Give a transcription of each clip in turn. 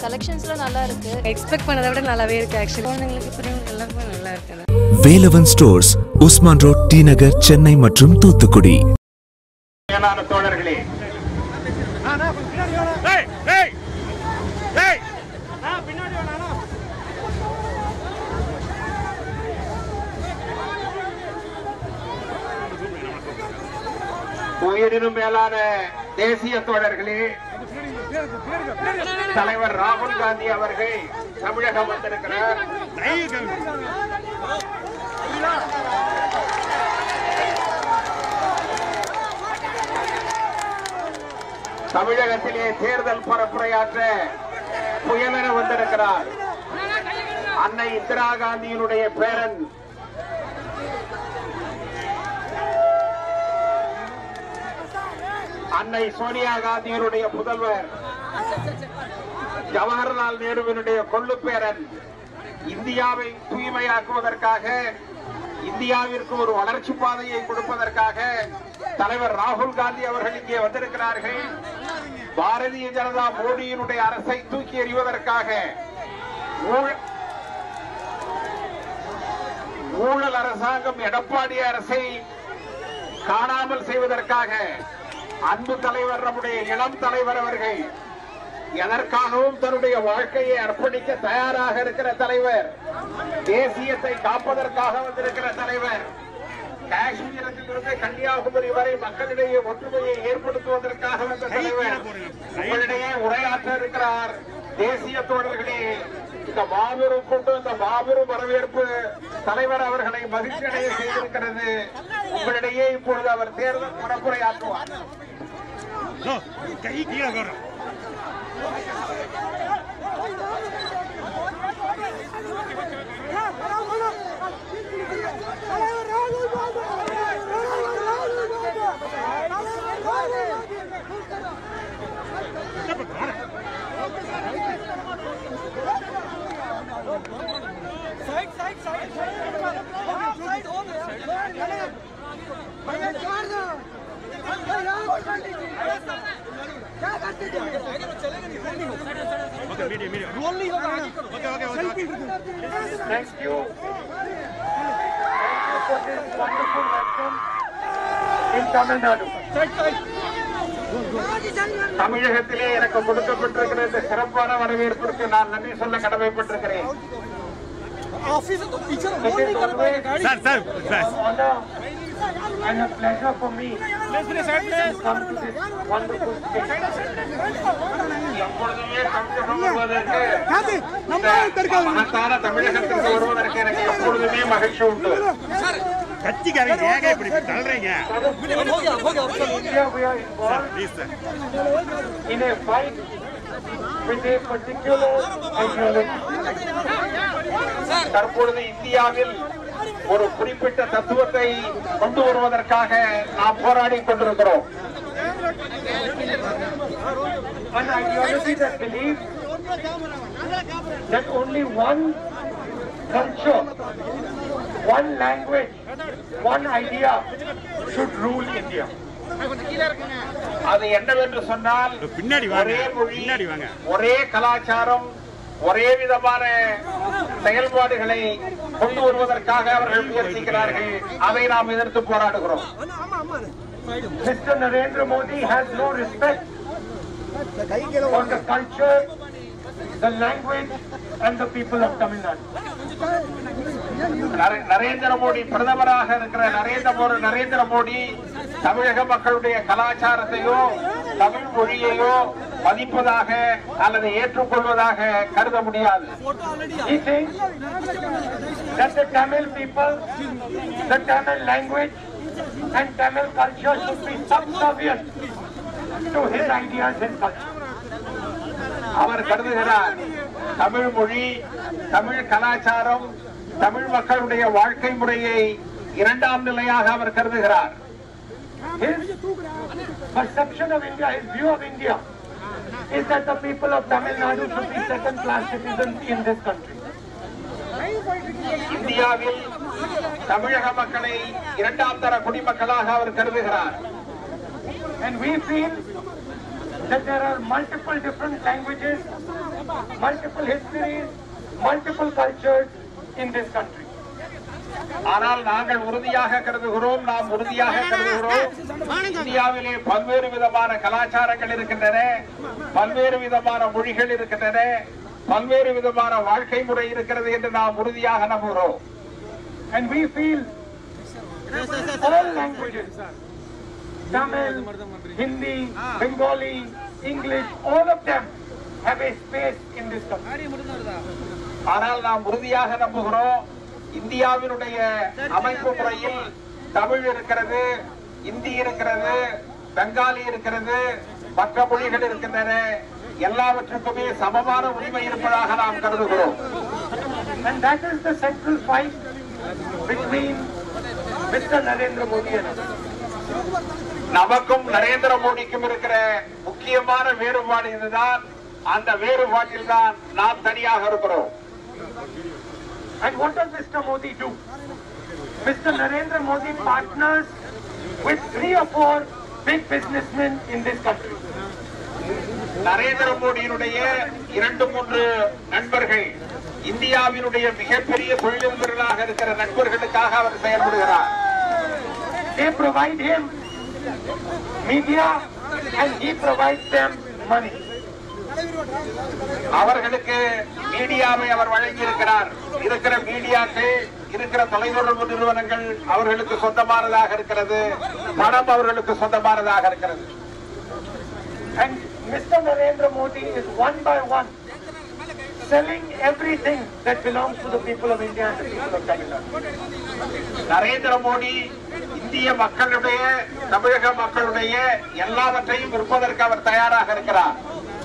கலெக்ஷன்ஸ்லாம் நல்லா இருக்கு எக்ஸ்பெக்ட் பண்ணதை விட நல்லாவே இருக்கு ஆக்சுவலி குழந்தைங்களுக்கு பெரியவங்க எல்லாருக்குமே நல்லா இருக்கு Velavan stores Usman road T Nagar Chennai மற்றும் தூத்துக்குடி மேலான தோழர்களே உயிரினும் மேலான தேசிய தோழர்களே தலைவர் ராகுல் காந்தி அவர்கள் தமிழகம் வந்திருக்கிறார் தமிழகத்திலே தேர்தல் பரப்புரையாற்ற புயலென வந்திருக்கிறார் அன்னை இந்திரா காந்தியினுடைய பேரன் அன்னை சோனியா காந்தியினுடைய புதல்வர் ஜவஹர்லால் நேருவினுடைய கொள்ளு பேரன் இந்தியாவை தூய்மையாக்குவதற்காக இந்தியாவிற்கு ஒரு வளர்ச்சி பாதையை கொடுப்பதற்காக தலைவர் ராகுல் காந்தி அவர்கள் இங்கே வந்திருக்கிறார்கள் பாரதிய ஜனதா மோடியினுடைய அரசை தூக்கி எறிவதற்காக ஊழ- ஊழல் அரசாங்கம் எடப்பாடி அரசை காணாமல் செய்வதற்காக அன்பு தலைவர் நம்முடைய இளம் தலைவர் அவர்கள் எதற்காகவும் தன்னுடைய வாழ்க்கையை அர்ப்பணிக்க தயாராக இருக்கிற தலைவர் தேசியத்தை காப்பதற்காக வந்திருக்கிற தலைவர் காஷ்மீரத்திலிருந்து கன்னியாகுமரி வரை மக்களிடையே ஒற்றுமையை ஏற்படுத்துவதற்காக வந்த தலைவர் உங்களிடையே உரையாற்ற இருக்கிறார் தேசிய தோழர்களே இந்த மாபெரும் கூட்டம் இந்த மாபெரும் வரவேற்பு தலைவர் அவர்களை மகிழ்ச்சி அடைய செய்திருக்கிறது உங்களிடையே இப்பொழுது அவர் தேர்தல் பரப்புரையாற்றுவார் கை கீழே போடுறோம் okay medium medium okay okay okay okay Thank you. Thank you for this wonderful welcome in Tamil Nadu. தமிழகத்திலே எனக்கு கொடுக்கப்பட்டிருக்கிற இந்த சிறப்பான வரவேற்பிற்கு நான் நன்றி சொல்ல கடமைப்பட்டிருக்கிறேன் It is always sir sir sir an honor and a pleasure for me to come to this wonderful state. எப்பொழுதுமே தமிழகம் வருவதற்கு இந்த மகத்தான தமிழகத்திற்கு வருவதற்கு எனக்கு எப்பொழுதுமே மகிழ்ச்சி உண்டு கட்சிக்காரங்க ஏங்க இப்படி தள்ளுறீங்க India, we are involved please sir in a fight with a particular ideology. தற்பொழுது இந்தியாவில் ஒரு குறிப்பிட்ட தத்துவத்தை கொண்டு வருவதற்காக நாம் போராடி கொண்டிருக்கிறோம் An ideology that believes that only one culture, one language, one idea should rule India. அது என்னவென்று சொன்னால் பின்னாடி வாங்க ஒரே மொழி பின்னாடி வாங்க ஒரே கலாச்சாரம் ஒரே விதமான செயல்பாடுகளை கொண்டு வருவதற்காக அவர்கள் முயற்சிக்கிறார்கள் அதை நாம் எதிர்த்து போராடுகிறோம் Mr. Narendra Modi has no respect for the culture, the language and the people of Tamil Nadu. நரே- Narendra Modi பிரதமராக இருக்கிற நரேந்திர மோடி நரேந்திர மோடி தமிழக மக்களுடைய கலாச்சாரத்தையோ தமிழ் மொழியையோ மதிப்பதாக அல்லது ஏற்றுக்கொள்வதாக கருத முடியாது He thinks that the Tamil people, the Tamil language and Tamil culture should be subservient to his ideas and culture. அவர் கருதுகிறார் தமிழ் மொழி தமிழ் கலாச்சாரம் தமிழ் மக்களுடைய வாழ்க்கை முறையை இரண்டாம் நிலையாக அவர் கருதுகிறார் His perception of India, his view of India, is that the people of Tamil Nadu should be second-class citizens in this country. இந்தியாவில் தமிழக மக்களை இரண்டாம் தர குடிமக்களாக அவர் கருதுகிறார் And we feel that there are multiple different languages, multiple histories, multiple cultures in this country. ஆனால் நாங்கள் உறுதியாக கருதுகிறோம் நாம் உறுதியாக கருதுகிறோம் இந்தியாவிலே பல்வேறு விதமான கலாச்சாரங்கள் இருக்கின்றன பல்வேறு விதமான மொழிகள் இருக்கின்றன பல்வேறு விதமான வாழ்க்கை முறை இருக்கிறது என்று நாம் உறுதியாக நம்புகிறோம் And we feel all languages, Tamil, Hindi, Bengali, English, all of them have a space in this country. ஆனால் நாம் உறுதியாக நம்புகிறோம் இந்தியாவினுடைய அமைப்பு முறையில் தமிழ் இருக்கிறது இந்தி இருக்கிறது பெங்காலி இருக்கிறது மற்ற மொழிகள் இருக்கின்றன எல்லாவற்றுக்குமே சமமான உரிமை இருப்பதாக நாம் கருதுகிறோம் And that is the central fight between Mr. Narendra Modi and us. நமக்கும் நரேந்திர மோடிக்கும் இருக்கிற முக்கியமான வேறுபாடு இதுதான் அந்த வேறுபாட்டில் தான் நாம் தனியாக இருக்கிறோம் And what does Mr. Modi do? Mr. Narendra Modi partners with three or four big businessmen in this country. Narendra மோடியினுடைய இரண்டு மூன்று நண்பர்கள் இந்தியாவினுடைய மிகப்பெரிய தொழிலதிபர்களாக இருக்கிற நண்பர்களுக்காக அவர் செயல்படுகிறார் They provide him media and he provides them money. அவர்களுக்கு மீடியாவை அவர் வழங்கியிருக்கிறார் இருக்கிற மீடியாக்கள் இருக்கிற தொலைத்தொடர்பு நிறுவனங்கள் அவர்களுக்கு சொந்தமானதாக இருக்கிறது பணம் அவர்களுக்கு சொந்தமானதாக இருக்கிறது And Mr. Narendra Modi is one by one selling everything that belongs to the people of India and the people of Tamil Nadu. Narendra Modi இந்திய மக்களுடைய தமிழக மக்களுடைய எல்லாவற்றையும் விற்பதற்கு அவர் தயாராக இருக்கிறார்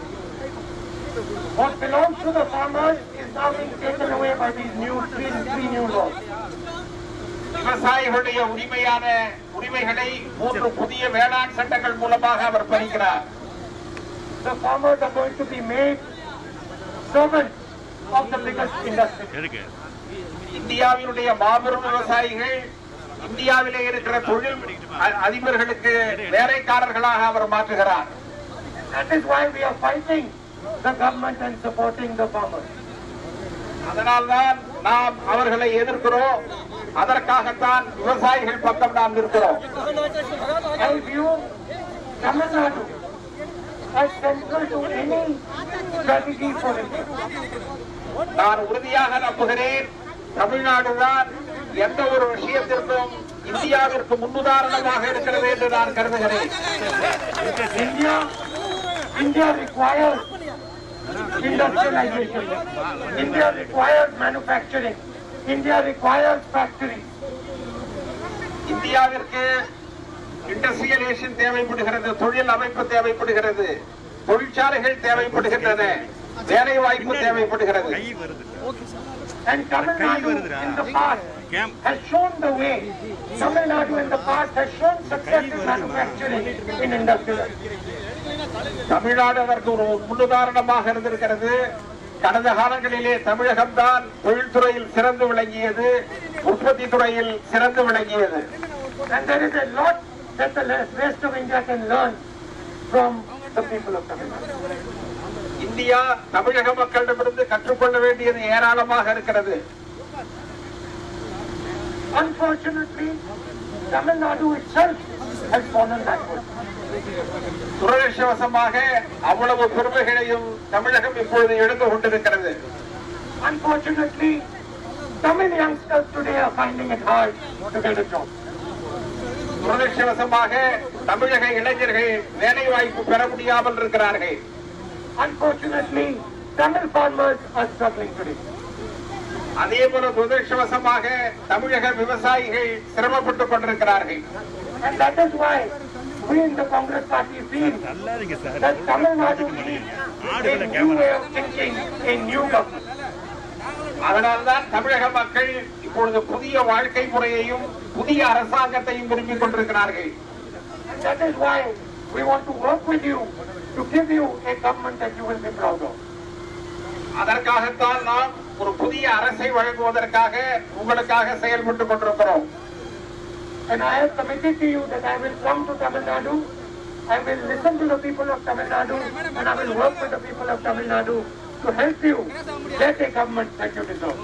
What belongs to the farmers is now being taken away by these new three, three new laws. விவசாயிகளுடைய உரிமையான உரிமைகளை மூன்று புதிய வேளாண் சட்டங்கள் மூலமாக அவர் பறிக்கிறார் The farmers are going to be made servants of the biggest industry. எதுக்கு இந்தியாவினுடைய மாபெரும் விவசாயிகள் இந்தியாவிலே இருக்கிற தொழில் அ- அதிபர்களுக்கு வேலைக்காரர்களாக அவர் மாற்றுகிறார் That is why we are fighting the government and supporting the farmers. அதனால்தான் நாம் அவர்களை எதிர்க்கிறோம் அதற்காகத்தான் விவசாயிகள் பக்கம் நாம் இருக்கிறோம் I view Tamil Nadu as central to any strategy for India. நான் உறுதியாக நம்புகிறேன் தமிழ்நாடுதான் எந்த ஒரு விஷயத்திற்கும் இந்தியாவிற்கு முன்னுதாரணமாக இருக்கிறது என்று நான் கருதுகிறேன் India, India requires industrialization. India requires manufacturing. India requires factories. இந்தியாவிற்கு இண்டஸ்ட்ரியலேஷன் தேவைப்படுகிறது தொழில் அமைப்பு தேவைப்படுகிறது தொழிற்சாலைகள் தேவைப்படுகின்றன வேலை வாய்ப்பு தேவைப்படுகிறது கை வருது And Tamil Nadu in the past game has shown the way. Tamil Nadu in the past has shown success in manufacturing, in industrial. Tamil Nadu அதற்கு ஒரு முன்னுதாரணமாக இருந்திருக்கிறது கடந்த காலங்களிலே தமிழகம்தான் தொழில்துறையில் சிறந்து விளங்கியது உற்பத்தி துறையில் சிறந்து விளங்கியது And there is a lot that the rest of India can learn from the people of Tamil Nadu. India தமிழக மக்களிடமிருந்து கற்றுக்கொள்ள வேண்டியது ஏராளமாக இருக்கிறது Unfortunately, Tamil Nadu itself has fallen backward. துரதிருஷ்டவசமாக அவ்வளவு பெருமைகளையும் தமிழகம் இப்பொழுது எழுந்து கொண்டிருக்கிறது Unfortunately, Tamil youngsters today are finding it hard to get a job. துரதிருஷ்டவசமாக தமிழக இளைஞர்கள் வேலை வாய்ப்பு பெற முடியாமல் இருக்கிறார்கள் Unfortunately, Tamil farmers are struggling today. அதே போல துரதிருஷ்டவசமாக தமிழக விவசாயிகள் சிரமப்பட்டுக் கொண்டிருக்கிறார்கள் And that is why we in the Congress party feel நல்லாருங்க sir that Tamil Nadu needs a new way of thinking, a new government. அதனால்தான் தமிழக மக்கள் இப்பொழுது புதிய வாழ்க்கை முறையையும் புதிய அரசாங்கத்தையும் விரும்பிக் கொண்டிருக்கிறார்கள் And that is why we want to work with you to give you a government that you will be proud of. அதற்காகத்தான் நாம் ஒரு புதிய அரசை வழங்குவதற்காக உங்களுக்காக செயல்பட்டுக் கொண்டிருக்கிறோம் And I have committed to you that I will come to Tamil Nadu, I will listen to the people of Tamil Nadu, and I will work with the people of Tamil Nadu to help you get a government that you deserve.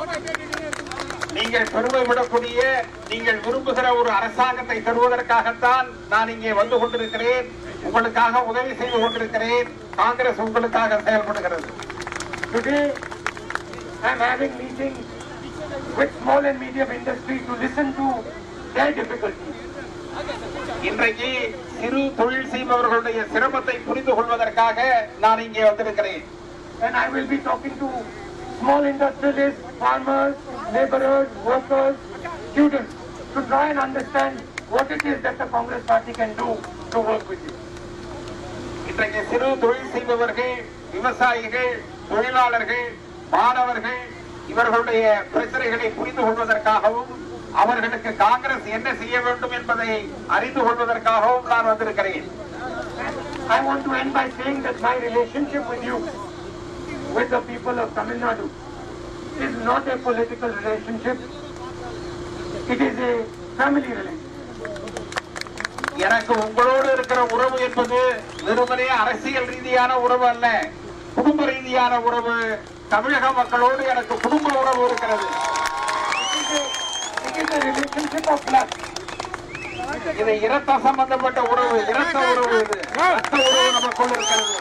நீங்கள் பெருமைப்படக்கூடிய நீங்கள் விரும்புகிற ஒரு அரசாங்கத்தை தருவதற்காகத்தான் நான் இங்கே வந்து கொண்டிருக்கிறேன் உங்களுக்காக உதவி செய்து கொண்டிருக்கிறேன் காங்கிரஸ் உங்களுக்காக செயல்படுகிறது Today, I'm having meetings with small and medium industry to listen to their difficulties. இன்றைக்கு சிறு தொழில் செய்பவர்களுடைய சிரமத்தை புரிந்து கொள்வதற்காக நான் இங்கே வந்திருக்கிறேன் And I will be talking to small industrialists, farmers, laborers, workers, students to try and understand what it is that the Congress party can do to work with you. இன்றைக்கு சிறு தொழில் செய்பவர்கள் விவசாயிகள் தொழிலாளர்கள் மாணவர்கள் இவர்களுடைய பிரச்சனைகளை புரிந்து கொள்வதற்காகவும் அவர்களுக்கு காங்கிரஸ் என்ன செய்ய வேண்டும் என்பதை அறிந்து கொள்வதற்காகவும் நான் வந்திருக்கிறேன் I want to end by saying that my relationship with you, with the people of Tamil Nadu, is not a political relationship. It is a family relationship. எனக்கு உங்களோடு இருக்கிற உறவு என்பது வெறுமனே அரசியல் ரீதியான உறவு அல்ல குடும்ப ரீதியான உறவு தமிழக மக்களோடு எனக்கு குடும்ப உறவு இருக்கிறது It is a, it is a relationship of blood. இது இரத்த சம்பந்தப்பட்ட உறவு இரத்த உறவு இது ரத்த உறவு நமக்குள் இருக்கிறது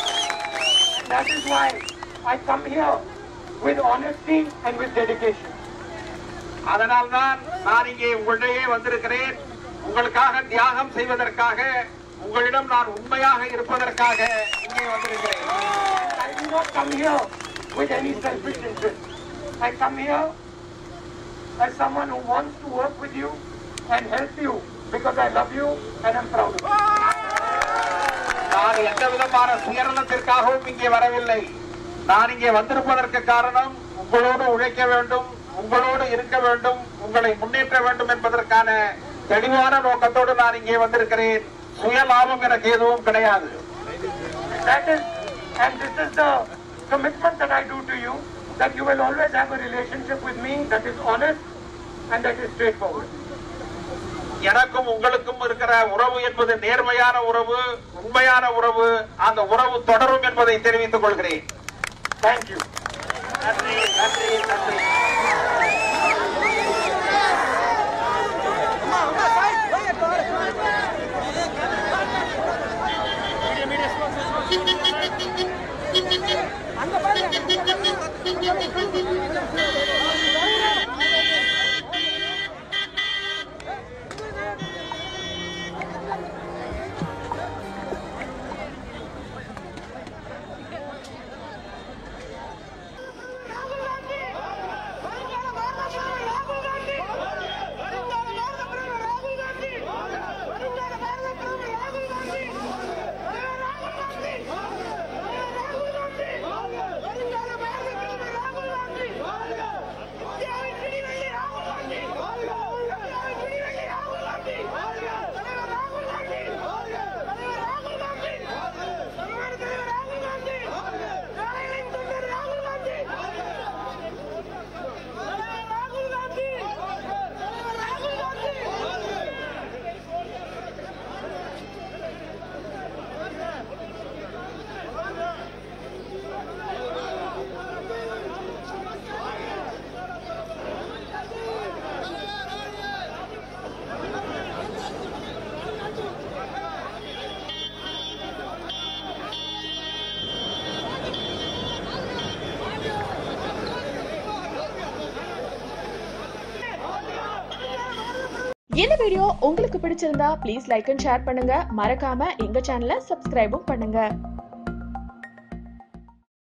That is why I come here with honesty and with dedication. அதனால்தான் நான் இங்கே உங்களிடையே வந்திருக்கிறேன் உங்களுக்காக தியாகம் செய்வதற்காக உங்களிடம் நான் உண்மையாக இருப்பதற்காக இங்கே வந்திருக்கிறேன் I do not come here with any selfish interest. I come here as someone who wants to work with you and help you because I love you and I'm proud of you. நான் எந்த விதமான சுயநலத்திற்காகவும் இங்கே வரவில்லை நான் இங்கே வந்திருப்பதற்கு காரணம் உங்களோடு உழைக்க வேண்டும் உங்களோடு இருக்க வேண்டும் உங்களை முன்னேற்ற வேண்டும் என்பதற்கான தெளிவான நோக்கத்தோடு நான் இங்கே வந்திருக்கிறேன் சுய லாபம் எனக்கு எதுவும் கிடையாது That is, and this is the commitment that I do to you, that you will always have a relationship with me that is honest and that is straightforward. எனக்கும் உங்களுக்கும் இருக்கிற உறவு என்பது நேர்மையான உறவு உண்மையான உறவு அந்த உறவு தொடரும் என்பதை தெரிவித்துக் கொள்கிறேன் Thank you. நன்றி நன்றி நன்றி ராகுல் காந்தி வருங்கால பாரத பிரதமர் ராகுல் காந்தி வருங்கால பாரத பிரதமர் ராகுல் காந்தி வருங்கால பாரத பிரதமர் ராகுல் காந்தி தலைவர் ராகுல் காந்தி தலைவர் ராகுல் காந்தி வருங்கால பாரத பிரதமர் ராகுல் காந்தி இந்தியாவின் பிடிவள்ளி ராகுல் காந்தி இந்தியாவின் பிடிவள்ளி ராகுல் காந்தி தலைவர் ராகுல் காந்தி தலைவர் ராகுல் காந்தி தமிழ்நாடு தலைவர் ராகுல் காந்தி நாளைகளின் தொண்டர் ராகுல் காந்தி தலைவர் ராகுல் காந்தி தலைவர் ராகுல் காந்தி இந்த வீடியோ உங்களுக்கு பிடிச்சிருந்தா ப்ளீஸ் லைக் அண்ட் ஷேர் பண்ணுங்க மறக்காம எங்க சேனலை சப்ஸ்கிரைபும் பண்ணுங்க